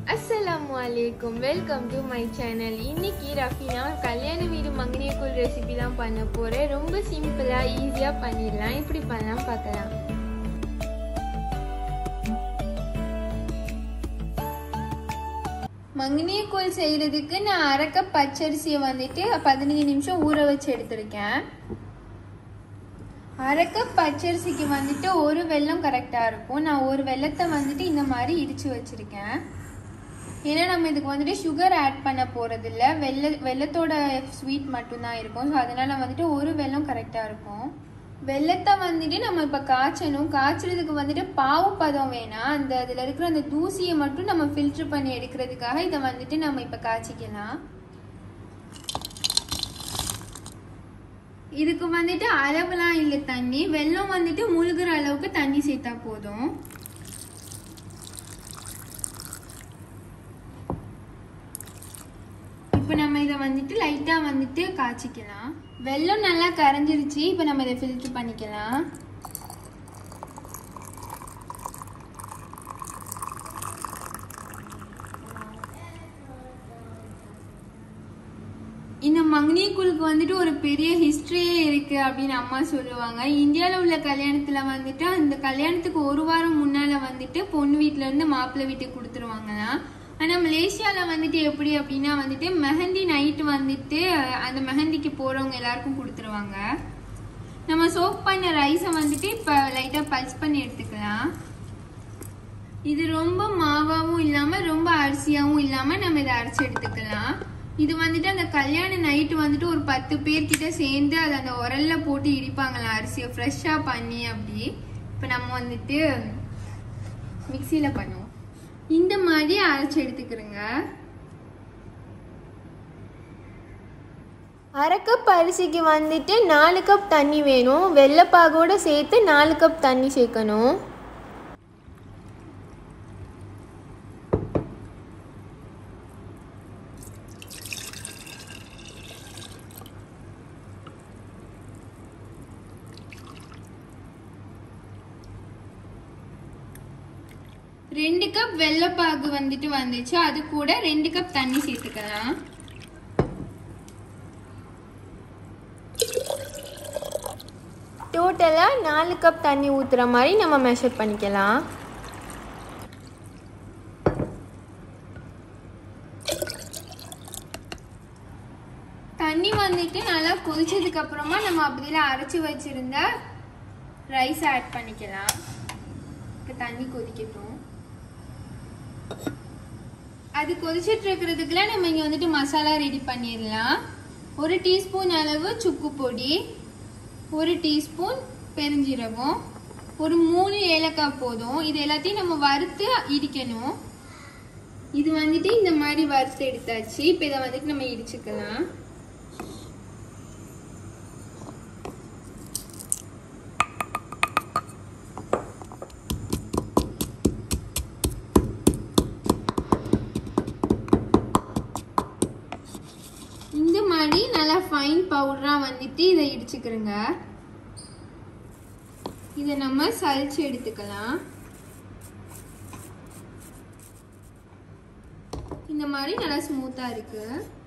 அஸ்ஸலாமு அலைக்கும் welcome to my channel இன்னைக்கு ரஃபினா கல்யாண வீடு மங்கனியக்கூழ் ரெசிபி தான் பண்ண போறேன் ரொம்ப சிம்பிளா ஈஸியா பண்ணிடலாம் எப்படி பண்ணலாம் பார்க்கலாம் மங்கனியக்கூழ் செய்யறதுக்கு நான் அரை கப் பச்சரிசியை வந்துட்டு பதினஞ்சு நிமிஷம் ஊற வச்சு எடுத்திருக்கேன் அரை கப் பச்சரிசிக்கு வந்துட்டு ஒரு வெல்லம் கரெக்டாக இருக்கும் நான் ஒரு வெல்லத்தை வந்துட்டு இந்த மாதிரி இடிச்சு வச்சிருக்கேன் ஏன்னா நம்ம இதுக்கு வந்துட்டு சுகர் ஆட் பண்ண போகிறது இல்லை வெள்ள வெள்ளத்தோட ஸ்வீட் மட்டும்தான் இருக்கும் ஸோ அதனால வந்துட்டு ஒரு வெல்லம் கரெக்டாக இருக்கும் வெள்ளத்தை வந்துட்டு நம்ம இப்போ காய்ச்சணும் காய்ச்சறதுக்கு வந்துட்டு பாவு பதம் வேணாம் அந்த அதில் இருக்கிற அந்த தூசியை மட்டும் நம்ம ஃபில்ட்ரு பண்ணி எடுக்கிறதுக்காக இதை வந்துட்டு நம்ம இப்போ காய்ச்சிக்கலாம் இதுக்கு வந்துட்டு அளவுலாம் இல்லை தண்ணி வெள்ளம் வந்துட்டு முழுகிற அளவுக்கு தண்ணி சேர்த்தா போதும் இப்போ நம்ம இதை வந்துட்டு லைட்டாக வந்துட்டு காய்ச்சிக்கலாம் வெள்ளம் நல்லா கரைஞ்சிருச்சு இப்போ நம்ம இதை ஃபில்ட்ரு பண்ணிக்கலாம் இந்த மங்னியக்கூழுக்கு வந்துட்டு ஒரு பெரிய ஹிஸ்ட்ரியே இருக்கு அப்படின்னு அம்மா சொல்லுவாங்க இந்தியாவில் உள்ள கல்யாணத்துல வந்துட்டு அந்த கல்யாணத்துக்கு ஒரு வாரம் முன்னால வந்துட்டு பொண்ணு வீட்ல இருந்து மாப்பிள்ளை வீட்டுக்கு கொடுத்துருவாங்களாம் ஆனா மலேசியால வந்துட்டு எப்படி அப்படின்னா வந்துட்டு மெஹந்தி நைட்டு வந்துட்டு அந்த மெஹந்திக்கு போறவங்க எல்லாருக்கும் கொடுத்துருவாங்க நம்ம சோப் பண்ண ரைஸை வந்துட்டு இப்போ லைட்டாக பல்ஸ் பண்ணி எடுத்துக்கலாம் இது ரொம்ப மாவாவும் இல்லாம ரொம்ப அரிசியாவும் இல்லாம நம்ம இதை அரைச்சு எடுத்துக்கலாம் இது வந்துட்டு அந்த கல்யாண நைட்டு வந்துட்டு ஒரு பத்து பேர்கிட்ட சேர்ந்து அதை அந்த உரல்ல போட்டு இடிப்பாங்களாம் அரிசியை ஃப்ரெஷ்ஷாக பண்ணி அப்படி இப்போ நம்ம வந்துட்டு மிக்சியில் பண்ணுவோம் இந்த மாதிரி அரைச்சு எடுத்துக்கிறோங்க அரை கப் அரிசிக்கு வந்துட்டு நாலு கப் தண்ணி வேணும் வெள்ளைப்பாகோட சேர்த்து நாலு கப் தண்ணி சேர்க்கணும் ரெண்டு கப் வெள்ளைப்பாகு வந்துட்டு வந்துச்சு அது கூட ரெண்டு கப் தண்ணி சேர்த்துக்கலாம் டோட்டலாக நாலு கப் தண்ணி ஊற்றுற மாதிரி நம்ம மெஷர் பண்ணிக்கலாம் தண்ணி வந்துட்டு நல்லா கொதிச்சதுக்கு அப்புறமா நம்ம அப்படியில அரைச்சி வச்சிருந்த ரைஸ் ஆட் பண்ணிக்கலாம் இப்போ தண்ணி கொதிக்கட்டும் அது கொதிச்சிட்டு இருக்கிறதுக்குள்ள நம்ம இங்க வந்துட்டு மசாலா ரெடி பண்ணிடலாம் ஒரு டீஸ்பூன் அளவு சுக்கு பொடி ஒரு டீஸ்பூன் பெருஞ்சீரகம் ஒரு மூணு ஏலக்காய் போதும் இது எல்லாத்தையும் நம்ம வறுத்து இடிக்கணும் இது வந்துட்டு இந்த மாதிரி வறுத்து எடுத்தாச்சு இப்போ இதை வந்துட்டு நம்ம இடிச்சுக்கலாம் இந்த மாதிரி நல்லா ஃபைன் பவுடராக வந்துட்டு இதை இடிச்சுக்கிறோங்க இதை நம்ம சலிச்சு எடுத்துக்கலாம் இந்த மாதிரி நல்லா ஸ்மூத்தாக இருக்கு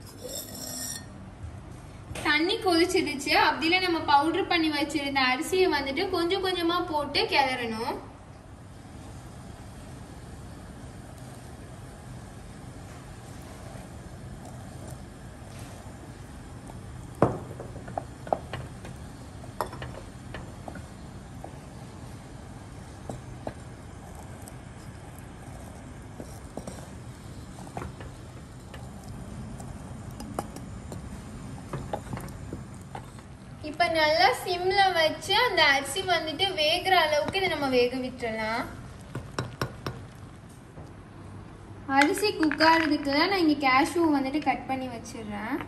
தண்ணி கொதிச்சிடுச்சு அப்படில நம்ம பவுடர் பண்ணி வச்சிருந்த அரிசியை வந்துட்டு கொஞ்சம் கொஞ்சமா போட்டு கிளறணும் இப்ப நல்லா சிம்ல வச்சு அந்த அரிசி வந்துட்டு வேகிற அளவுக்கு இதை நம்ம வேக விட்டுறலாம் அரிசி குக் ஆகிறதுக்கு நான் இங்க கேஷ்யூ வந்துட்டு கட் பண்ணி வச்சிடுறேன்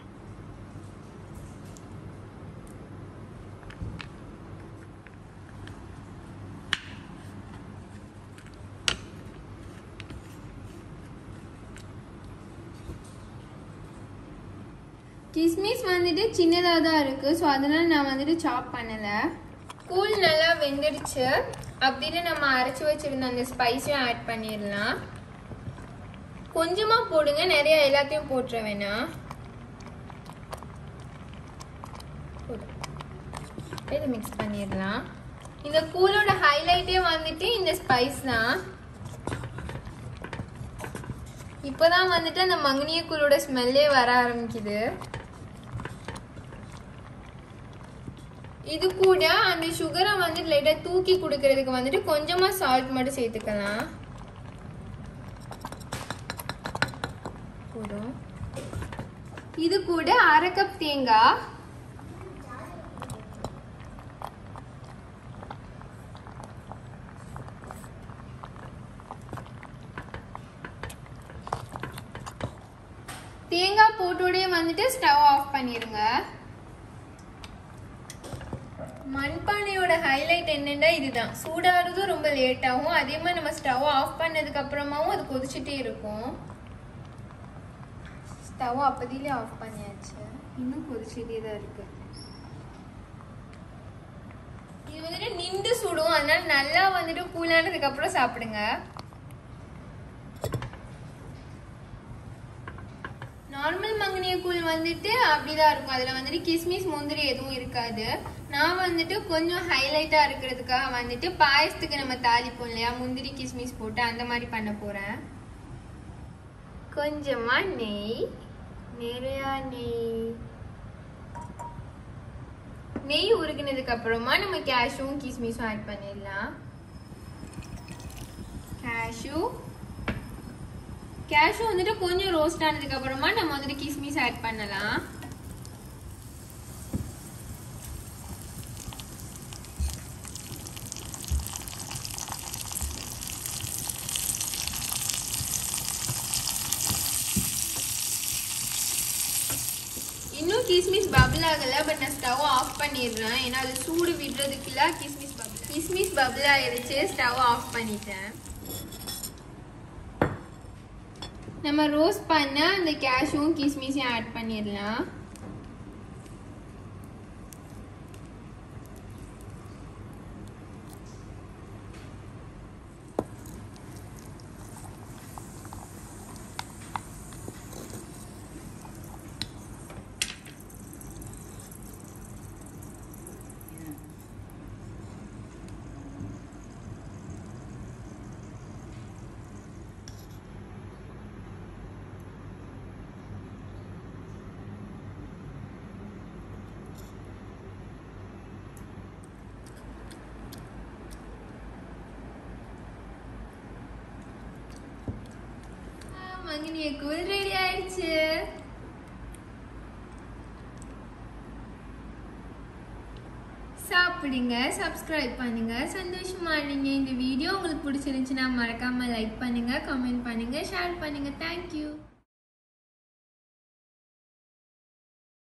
கிஸ்மிஸ் வந்துட்டு சின்னதாக தான் இருக்குது ஸோ அதனால் நான் வந்துட்டு சாப் பண்ணலை கூழ் நல்லா வெந்துடுச்சு அப்படின்னு நம்ம அரைச்சி வச்சிருந்த அந்த ஸ்பைஸையும் ஆட் பண்ணிடலாம் கொஞ்சமா போடுங்க நிறைய எல்லாத்தையும் போட்டுற வேணாம் போதும். இது மிக்ஸ் பண்ணிடலாம் இந்த கூலோட ஹைலைட்டே வந்துட்டு இந்த ஸ்பைஸ் தான் இப்போதான் வந்துட்டு அந்த மங்கனிய கூலோட ஸ்மெல்லே வர ஆரம்பிக்குது இது கூட அந்த சுகரை வந்துட்டு லைட்டாக தூக்கி கொடுக்கறதுக்கு வந்துட்டு கொஞ்சமா சால்ட் மட்டும் சேர்த்துக்கலாம் போதும் இது கூட அரை கப் தேங்காய் தேங்காய் போட்டோடய வந்துட்டு ஸ்டவ் ஆஃப் பண்ணிருங்க மண்பானையோட ஹைலைட் என்னன்னா இதுதான் சூடாகிறதும் ரொம்ப லேட் ஆகும் அதே மாதிரி நம்ம ஸ்டவ் ஆஃப் பண்ணதுக்கு அப்புறமாவும் அது கொதிச்சுட்டே இருக்கும் ஸ்டவ் அப்பதிலே ஆஃப் பண்ணியாச்சு இன்னும் கொதிச்சுட்டே தான் இருக்கு இது வந்துட்டு நின்று சுடும் அதனால நல்லா வந்துட்டு கூலானதுக்கு அப்புறம் சாப்பிடுங்க நார்மல் மங்கனிய கூழ் வந்துட்டு அப்படிதான் இருக்கும் அதுல வந்துட்டு கிஸ்மிஸ் முந்திரி எதுவும் இருக்காது நான் வந்துட்டு கொஞ்சம் ஹைலைட்டா இருக்கிறதுக்காக வந்துட்டு பாயசத்துக்கு நம்ம தாளிப்போம் இல்லையா முந்திரி கிஸ்மிஸ் போட்டு அந்த மாதிரி பண்ண போறேன் கொஞ்சமா நெய் நிறையா நெய் நெய் உருகினதுக்கு அப்புறமா நம்ம கேஷுவும் கிஸ்மிஸும் ஆட் பண்ணிடலாம் கேஷு கேஷு வந்துட்டு கொஞ்சம் ரோஸ்ட் ஆனதுக்கு அப்புறமா நம்ம வந்துட்டு கிஸ்மிஸ் ஆட் பண்ணலாம் இன்னும் கிஸ்மிஸ் பபிள் ஆகல பட் நான் ஸ்டவ் ஆஃப் பண்ணிடுறேன் ஏன்னா அது சூடு விடுறதுக்குள்ள கிஸ்மிஸ் பபிள் கிஸ்மிஸ் பபிள் ஆயிடுச்சு ஸ்டவ் ஆஃப் பண்ணிட்டேன் நம்ம ரோஸ்ட் பண்ண அந்த கேஷும் கிஸ்மிஸையும் ஆட் பண்ணிடலாம் மங்கினிய கூழ் ரெடி ஆயிடுச்சு சாப்பிடுங்க சப்ஸ்கிரைப் பண்ணுங்க சந்தோஷமா இருங்க இந்த வீடியோ உங்களுக்கு பிடிச்சிருந்துச்சுன்னா மறக்காம லைக் பண்ணுங்க கமெண்ட் பண்ணுங்க ஷேர் பண்ணுங்க தேங்க்யூ